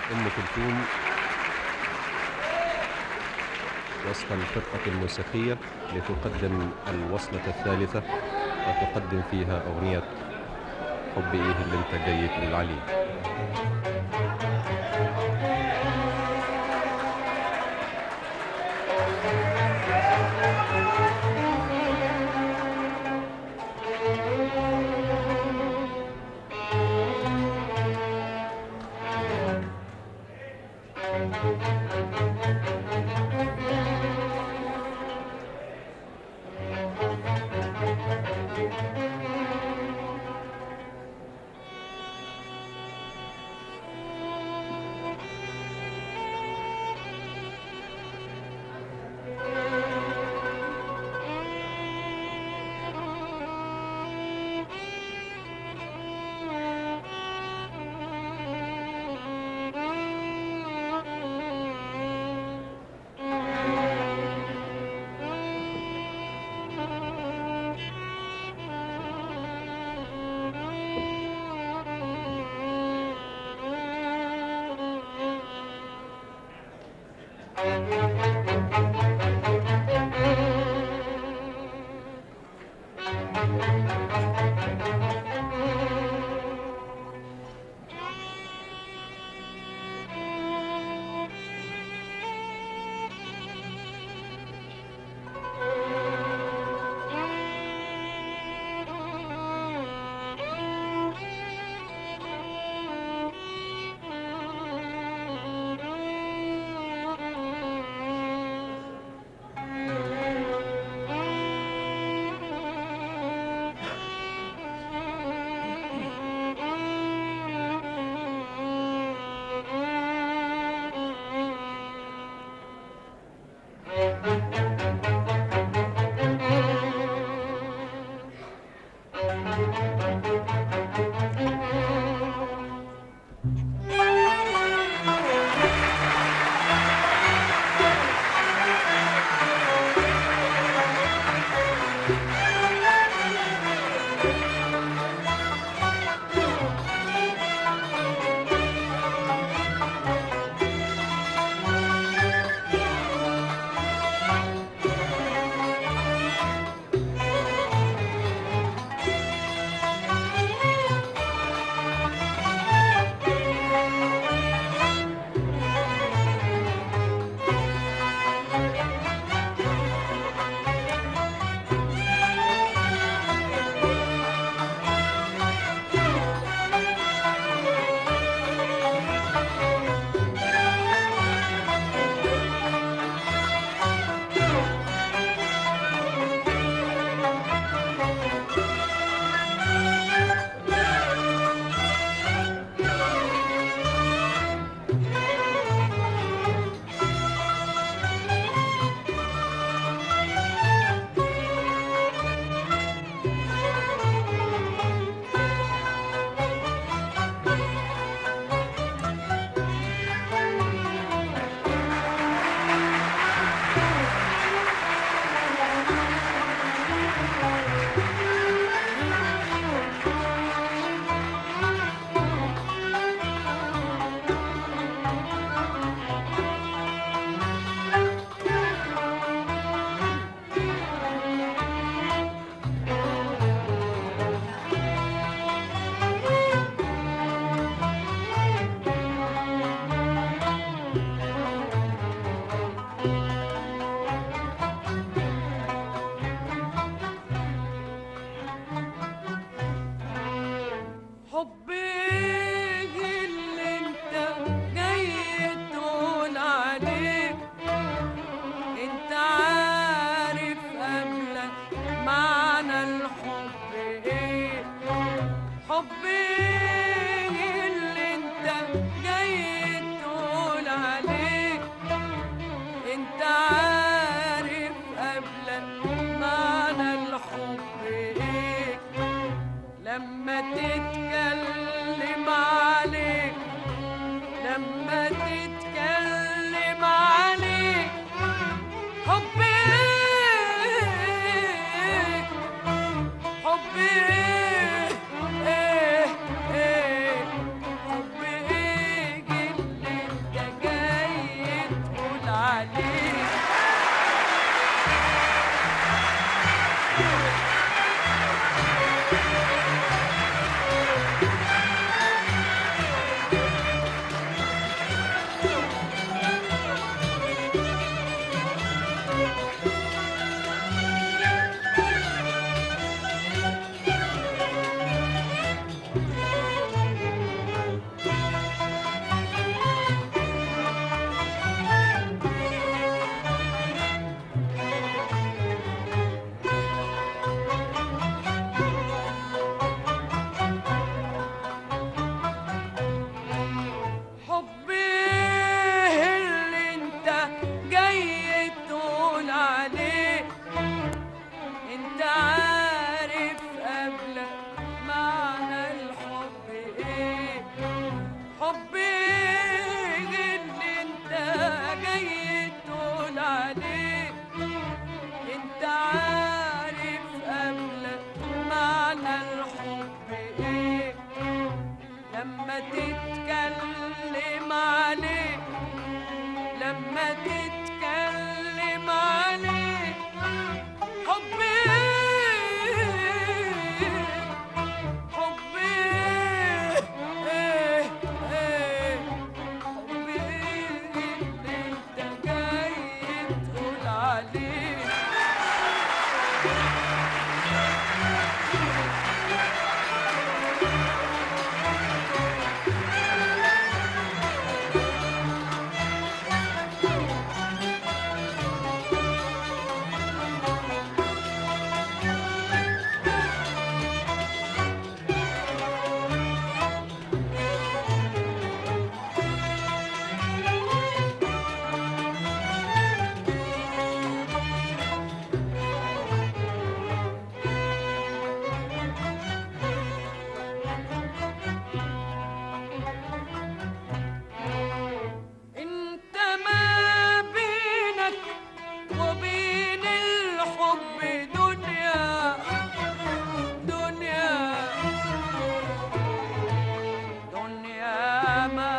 أم كلثوم وسط الفرقة الموسيقية لتقدم الوصلة الثالثة وتقدم فيها أغنية حب إيه اللي أنت جاي تقول عليه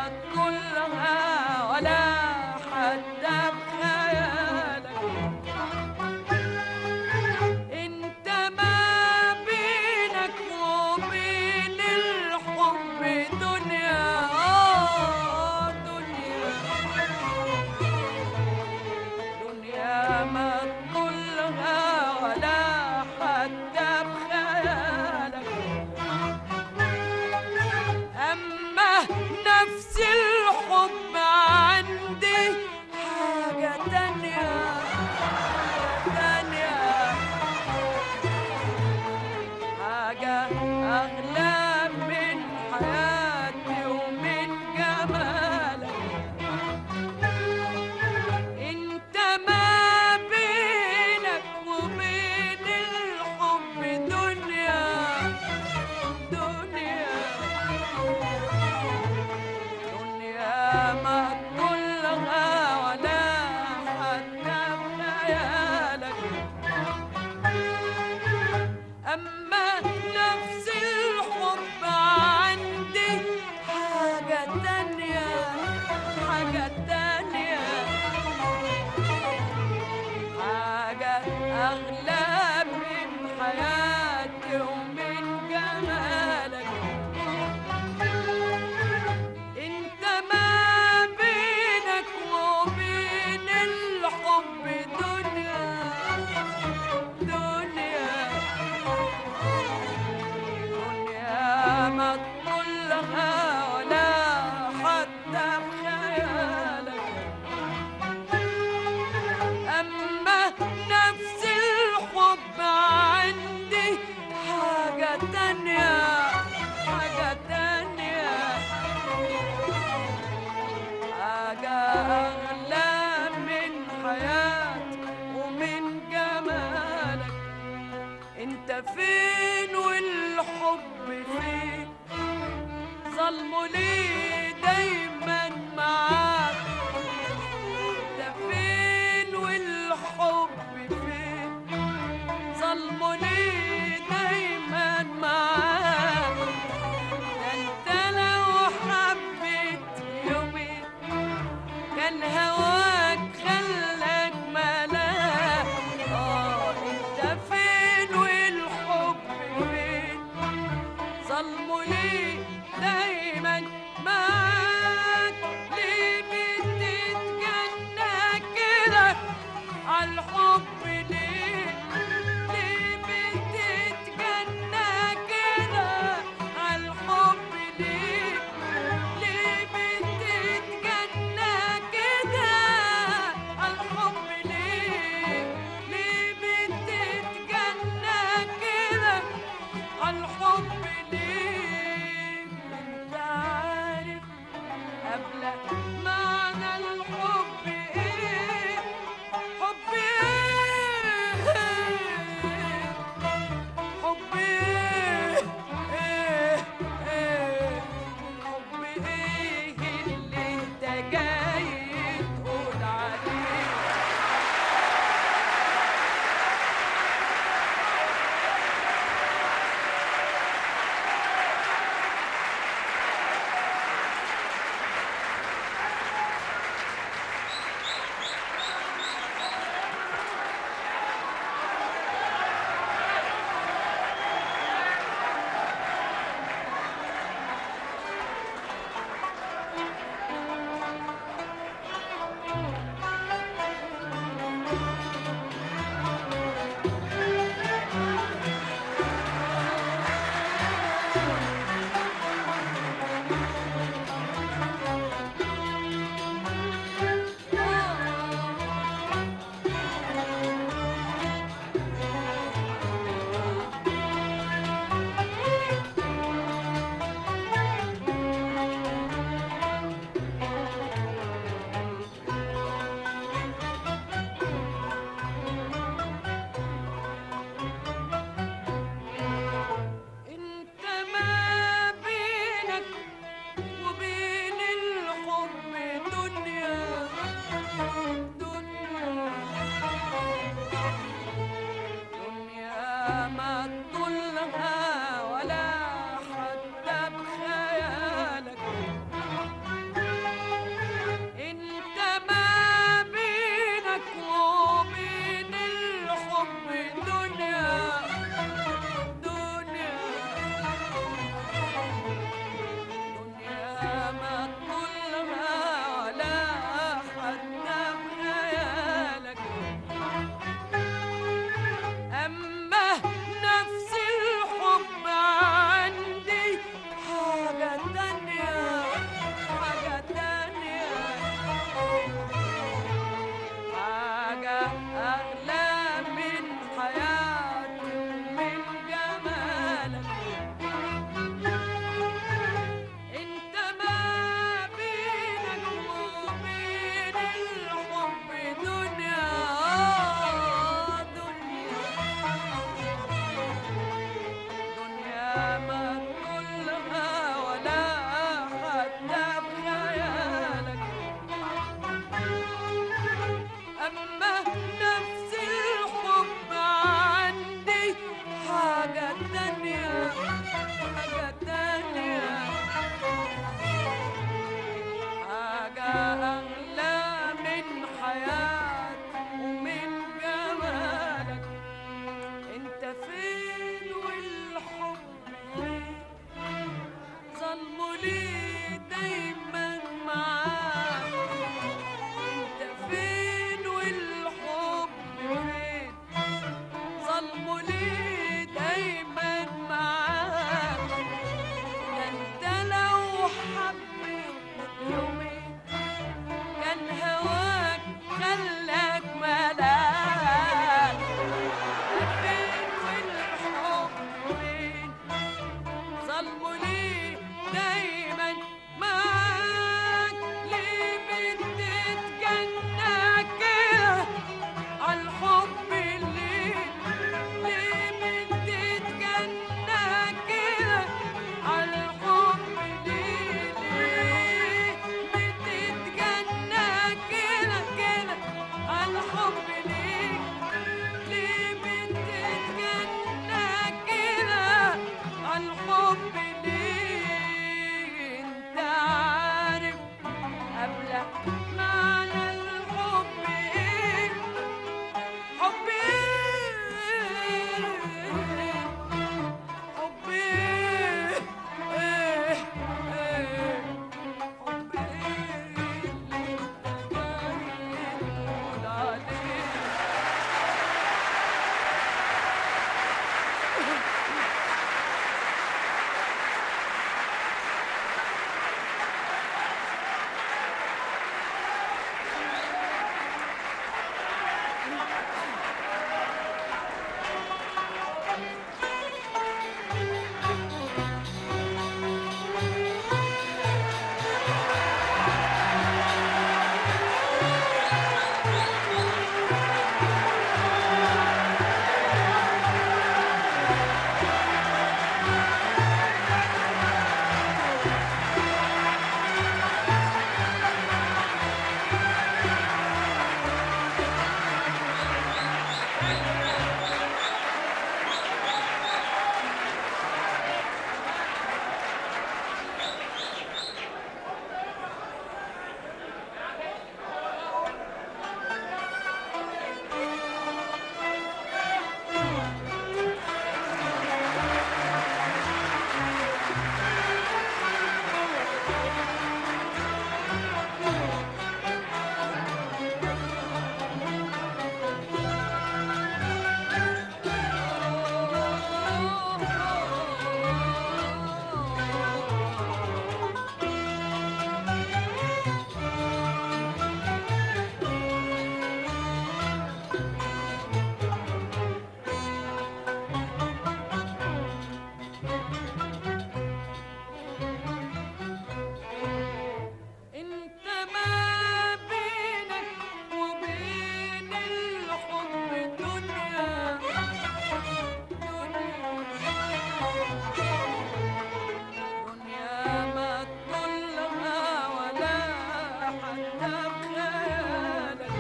تطولها ولا حتى بخيالك انت ما بينك وبين الحب دنيا آه دنيا دنيا ما تطولها ولا حتى بخيالك أما نفس الحب عندي حاجة تانية تانية حاجة أغلى من حياتي ومن جمالك انت ما بينك وبين الحب دنيا دنيا دنيا ما كلها ولا حتى بخيالك أما نفس الحب عندي حاجة تانية حاجة تانية حاجة أغلى من حياتي ومن جمالك انت ما بينك وبين الحب دنيا دنيا دنيا ما تطولها ولا حتى بخيالك أما نفس الحب عندي حاجة تانية حاجة تانية حاجة أغلى من حياتي ومن جمالك انت فين والحب فين ظلمه ليه دايما معاك انت فين والحب فين ظلمه ليه دايما معاك ده انت لو حبيت يومين كان هواك خلاك ملاك اه انت فين والحب فين ظلمه ليه دايما معاك ليه بتتجنى كده عالحب ليه ليه بتتجنى كده عالحب ليه ليه بتتجنى كده عالحب ليه ليه بتتجنى كده عالحب ليه انت عارف قبل معنى الحب ايه حب ايه حب ايه ايه ايه حب ايه اللي انت جاي تقول عليه ولا معنى الحب ايه حب ايه حب ايه ايه ايه حب ايه اللي انت جاي تقول عليه انت ما بينك وبين الحب دنيا دنيا ما تطلها ولا حتى بخيالك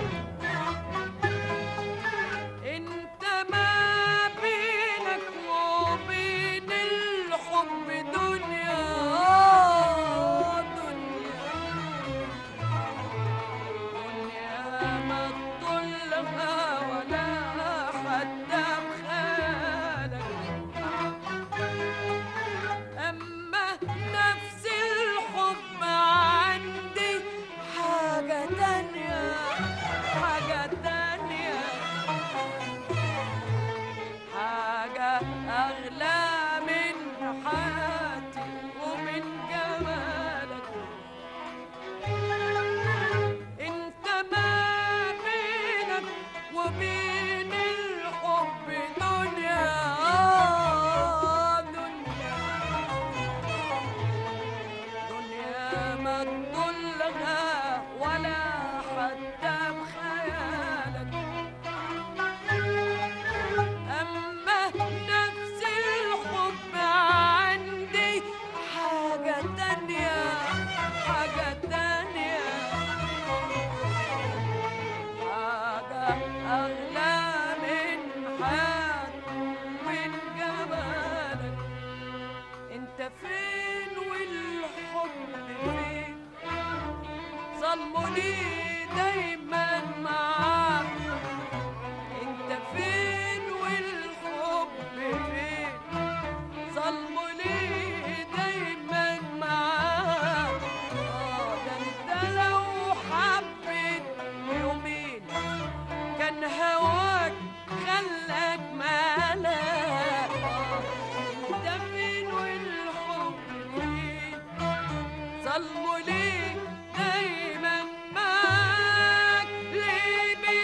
انت ما بينك وبين الحب دنيا دنيا دنيا ما تطلها ولا حتى بخيالك أما نفس الحب عندي حاجة تانية حاجة تانية حاجة أغلى من حياتي ومن جمالك انت ما بينك وبين الحب دنيا دنيا دنيا ما تضلها ولا حتى بخيالك أما نفس الحب عندي حاجة تانية حاجة تانية حاجة أغلى من حياتي من جمالك انت فين والحب فين ظلموني دايما معاك انت فين والحب فين ظلموني دايما معاك اه ده انت لو حبيت يومين كان هواك خلاك مالك انت فين والحب فين ظلموا ليك دايما معاك ليه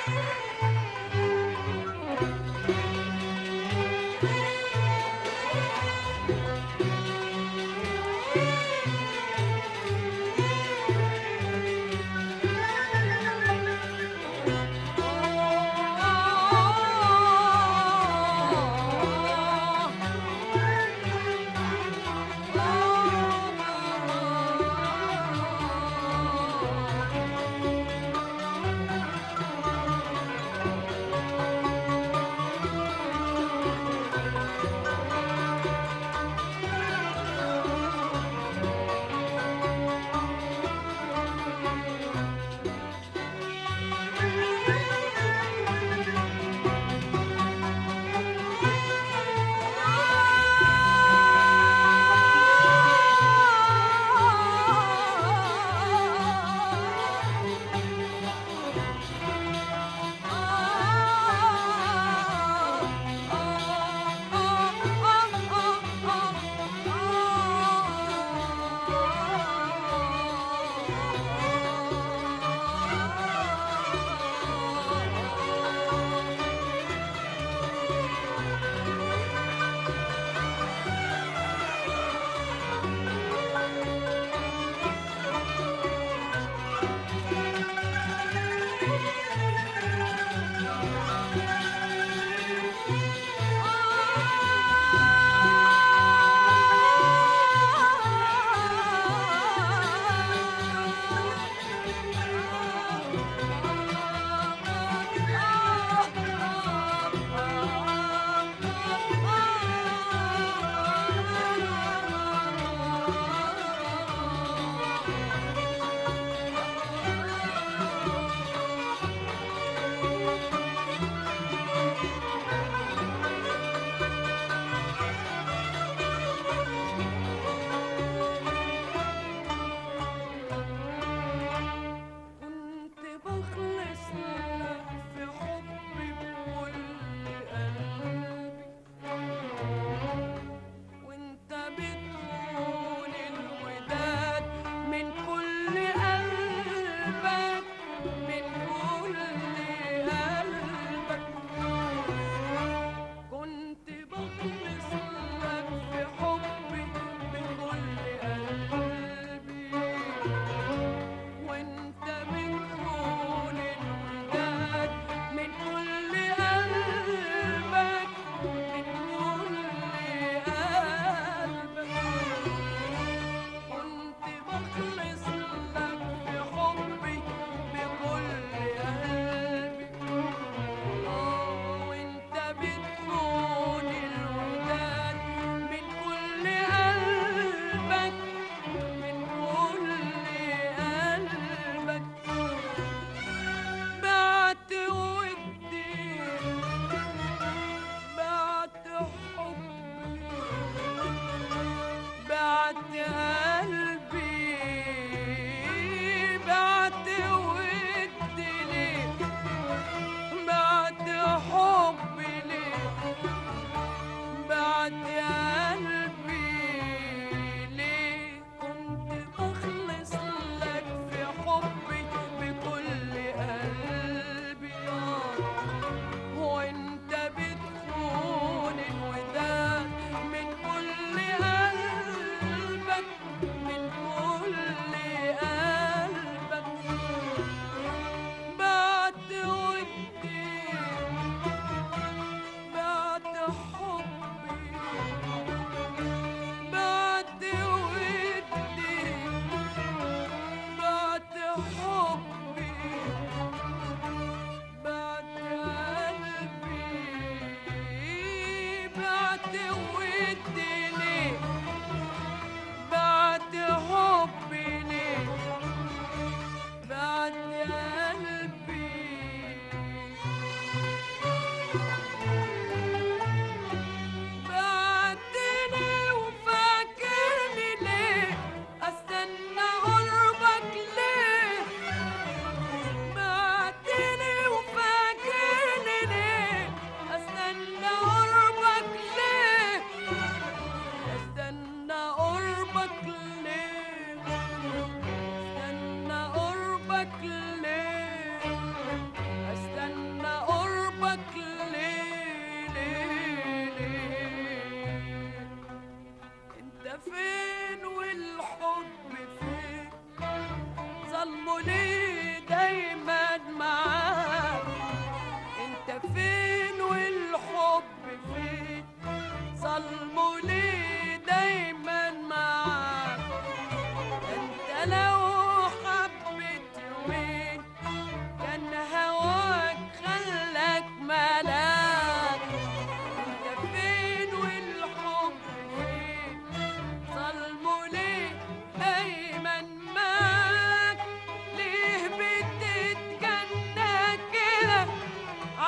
استنى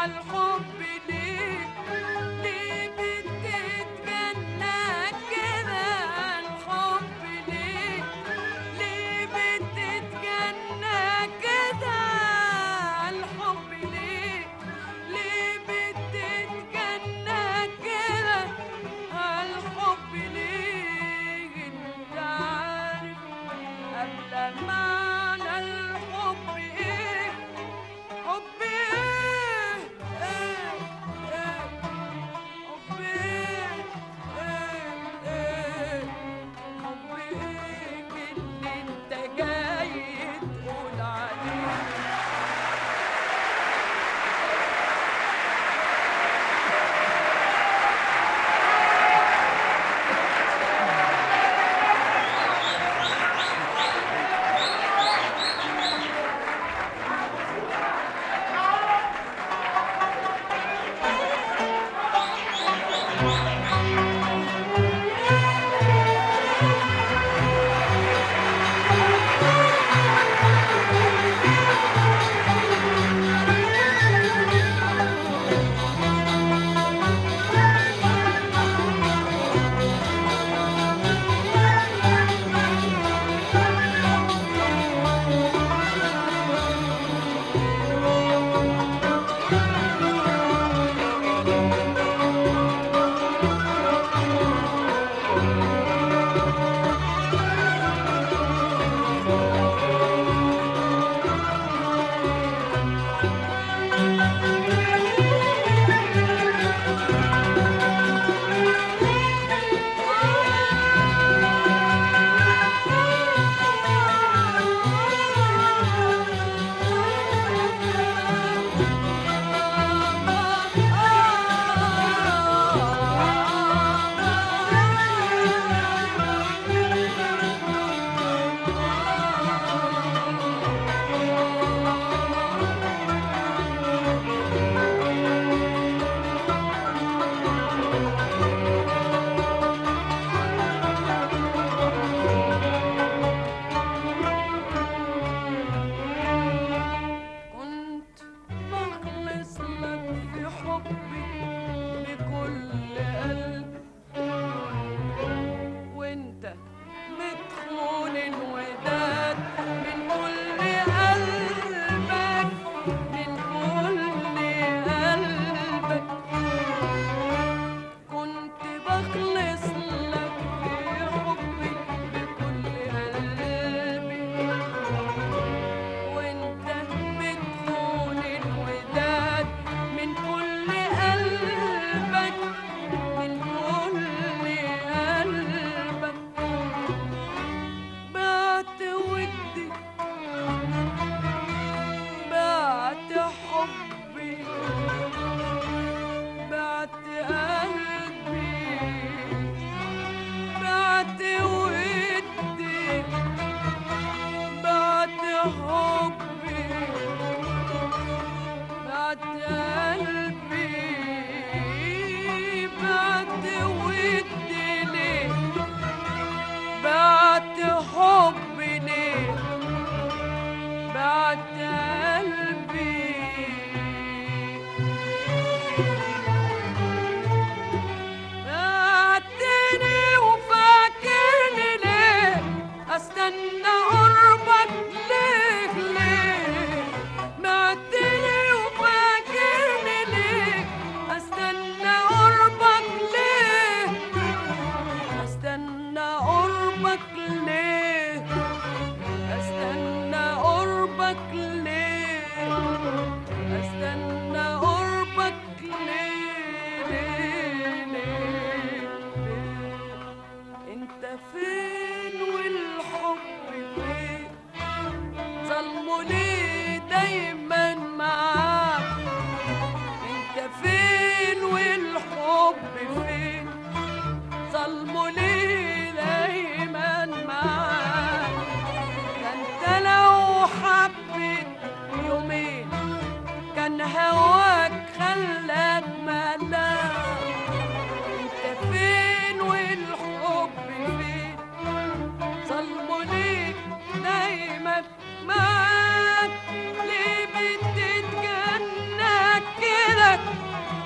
الحب ليه ليه بتتجنى كده الحب ليه ليه بتتجنى كده الحب ليه ليه بتتجنى كده الحب ليه انت عارف قبل معنى الحب ايه حب ايه ايه ايه حب ايه ايه ايه حب ايه اللي انت جاي تقول عليه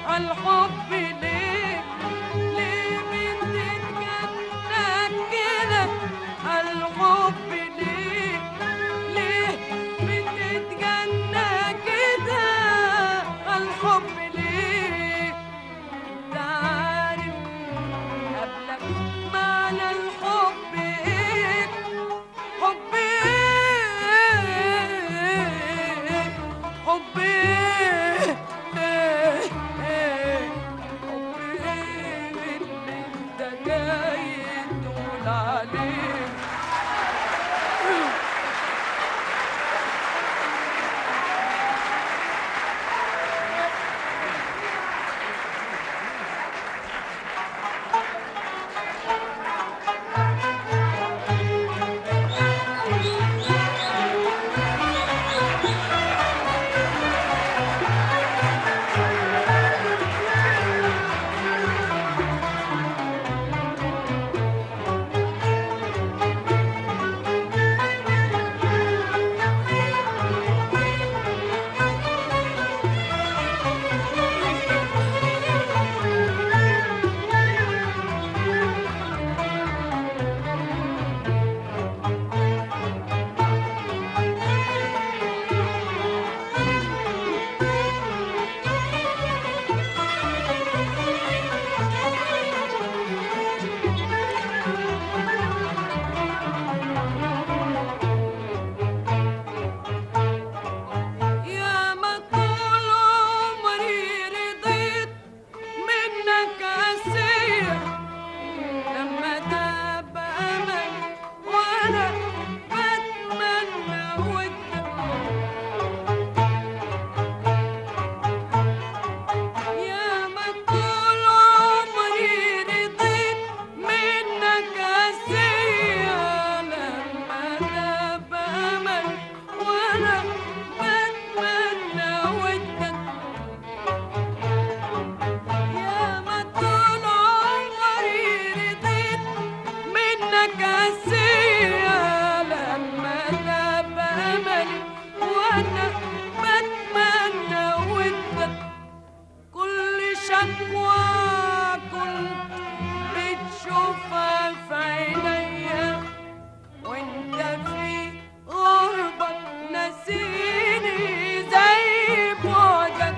الحب ليه ليه بتتجنى كده الحب ليه ليه بتتجنى كده الحب ليه تعرف قبلك معنى الحب ايه حب ايه حب ايه ايه ايه حب ايه اللي انت جاي تقول عليه يا ما طول عمري رضيت منك أسير لما داب أمل وأنا بتمنى ودك يا ما طول عمري رضيت منك أسير لما داب أمل وأنا بتمنى ودك يا ما طول عمري رضيت منك أسير لما داب أملي وأنا بتمنى ودك كل شكوى كنت بتشوفها في عينيا وانت في غربك نسيني زي بعدك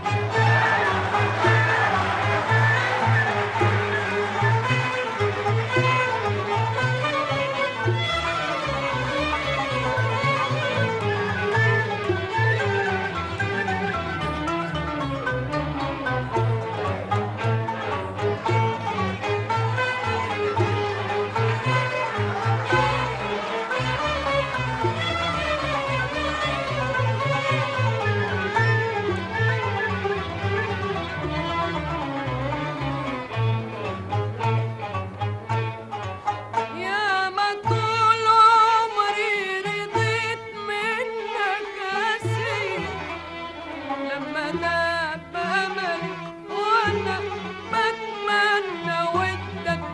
يا ما طول عمري رضيت منك أسير لما داب أملي وأنا بتمنى ودك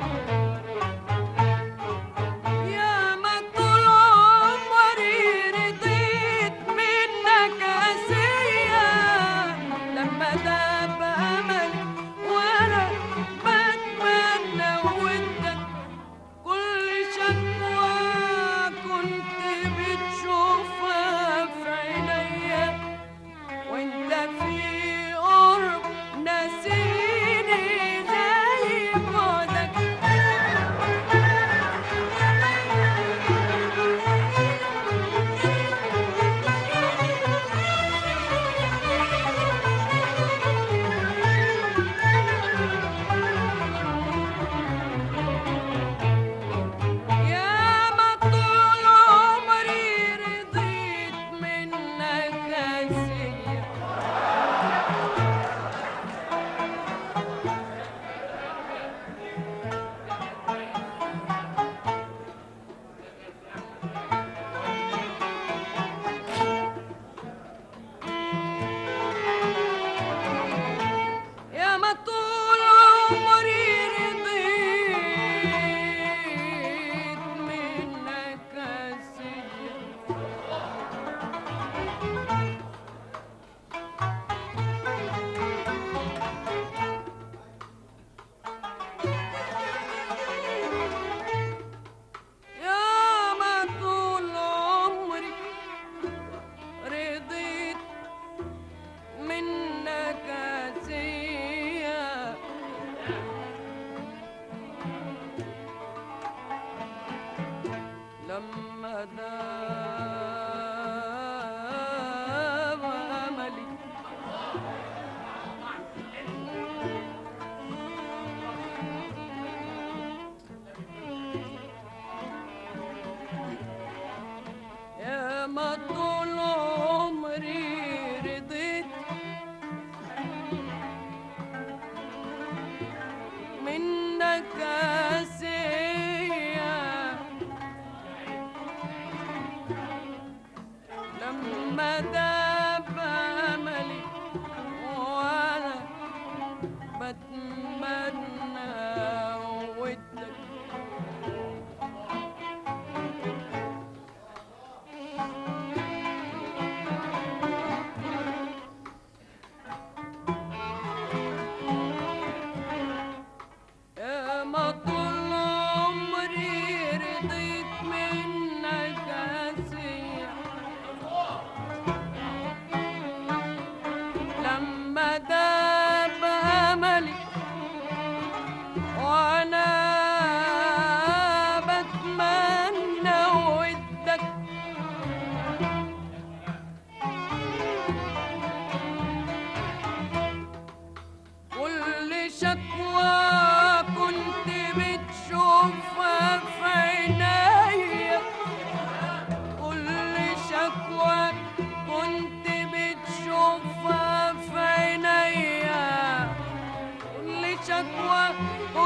يا ما طول عمري رضيت منك أسير لما داب أملي وأنا بتمنى ودك كل شكوى كنت بتشوفها في عينيا وانت في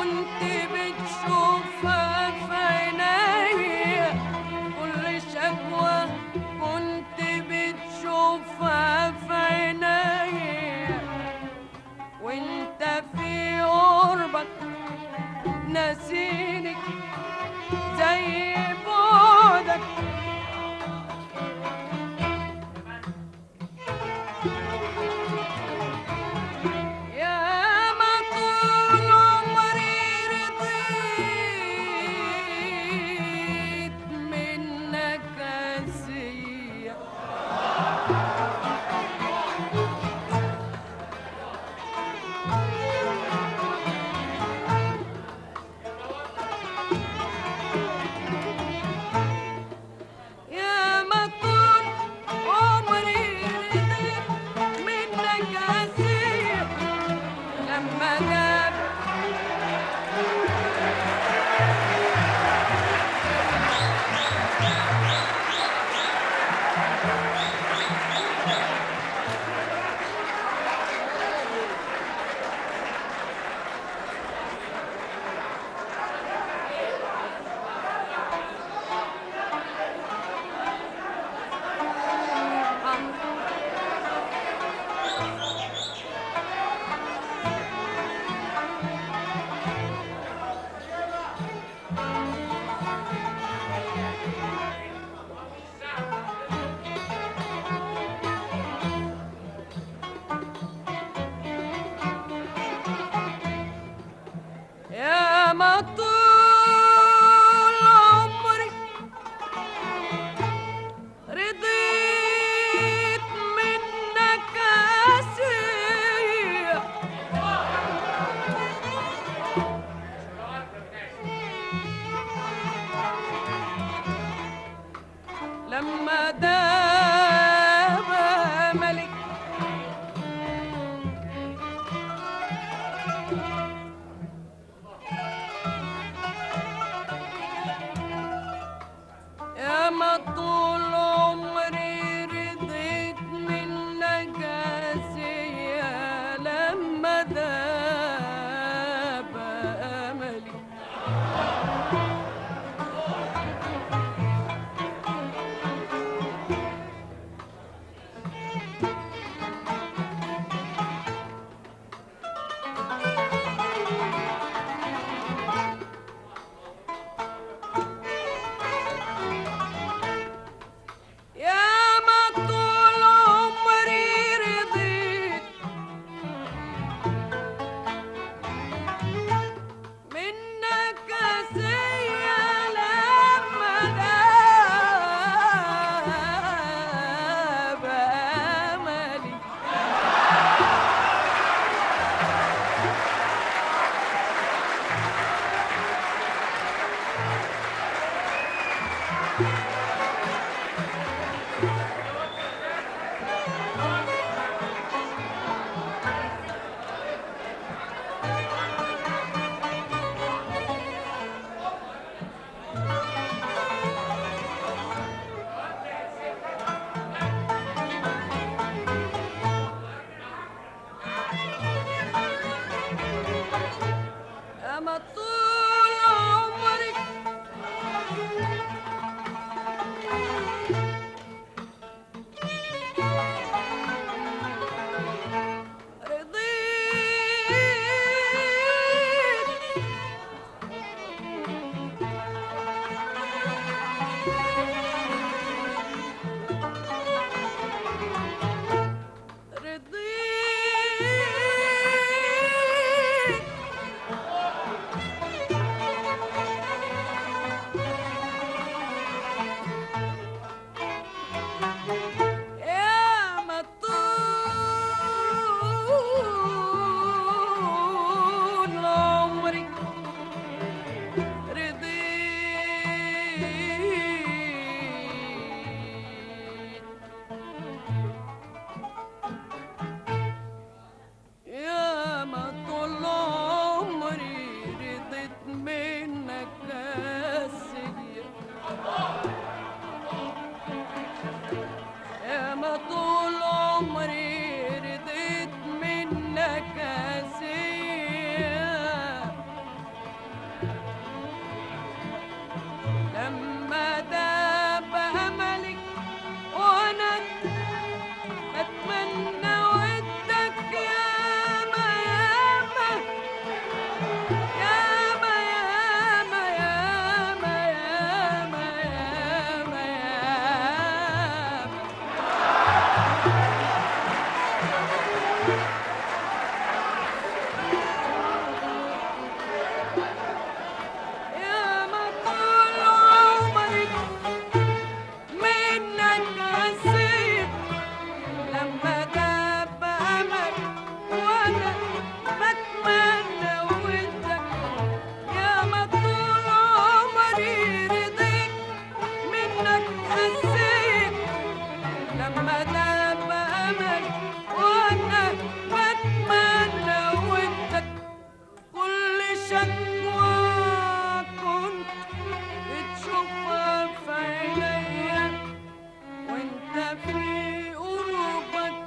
كنت بتشوفها في عينيا كل شكوى كنت بتشوفها في عينيا وانت في قربك ناسيني زي بعدك يا ما طول عمري يا ما طول عمري منك نسيت لما داب أمل وأنا بتمنى ودك يا ما طول عمري رضيت منك نسيت لما داب أمل وأنا بتمنى ودك كل شكوى كنت بتشوفها في عينيا وانت في قربك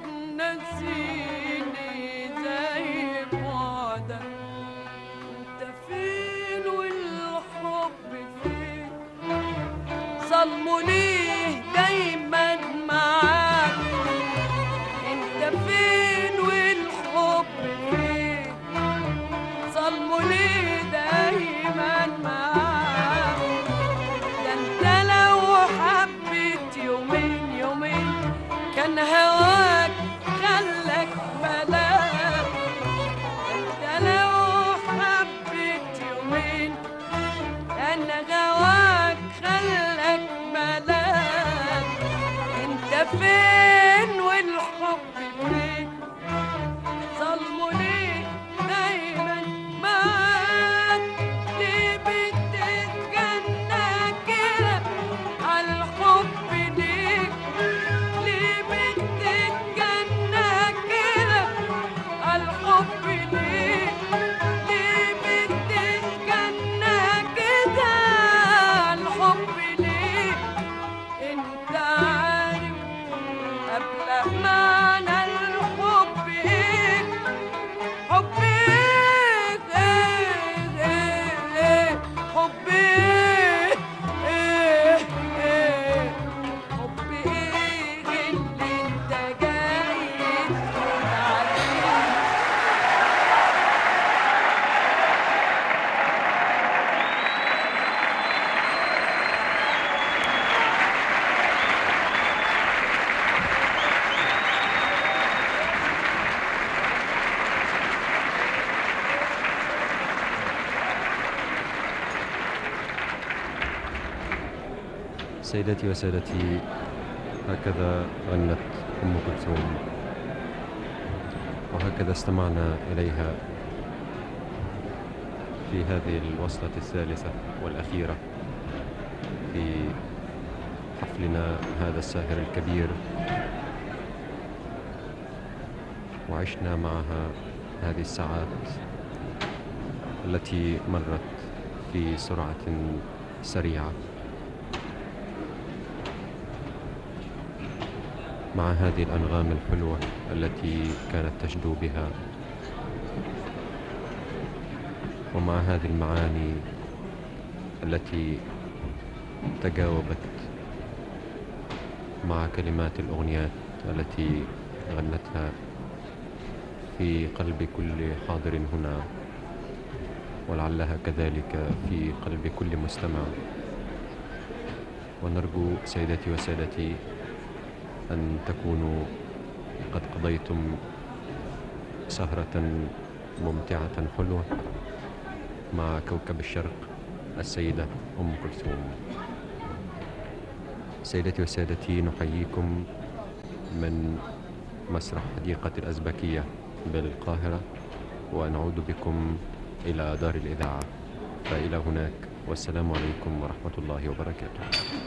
نسيني زي بعدك انت فين والحب فين ظلموا ليه دايما معاك انت فين والحب فين ظلموا ليه دايما معاك ده انت لو حبيت يومين يومين كان هواك خلك ملاك انت لو حبيت يومين كان هواك خلك ملاك انت فين والحب فين ظلموا ليه دايما معاك ليه بتتجنى كده عالحب ليك ليه بتتجنى كده عالحب ليك ليه بتتجنى كده عالحب ليك انت عارف قبل معنى الحب ايه حب ايه ايه ايه ايه حب ايه ايه ايه حب ايه اللي انت جاي تقول عليه سيداتي وسادتي هكذا غنت أم كلثوم وهكذا استمعنا إليها في هذه الوصلة الثالثة والأخيرة في حفلنا هذا الساهر الكبير وعشنا معها هذه الساعات التي مرت في سرعة سريعة مع هذه الأنغام الحلوة التي كانت تشدو بها ومع هذه المعاني التي تجاوبت مع كلمات الأغنيات التي غنتها في قلب كل حاضر هنا ولعلها كذلك في قلب كل مستمع ونرجو سيدتي وسادتي أن تكونوا قد قضيتم سهرة ممتعة حلوة مع كوكب الشرق السيدة أم كلثوم سيدتي وسادتي نحييكم من مسرح حديقة الأزبكية بالقاهرة ونعود بكم إلى دار الإذاعة فإلى هناك والسلام عليكم ورحمة الله وبركاته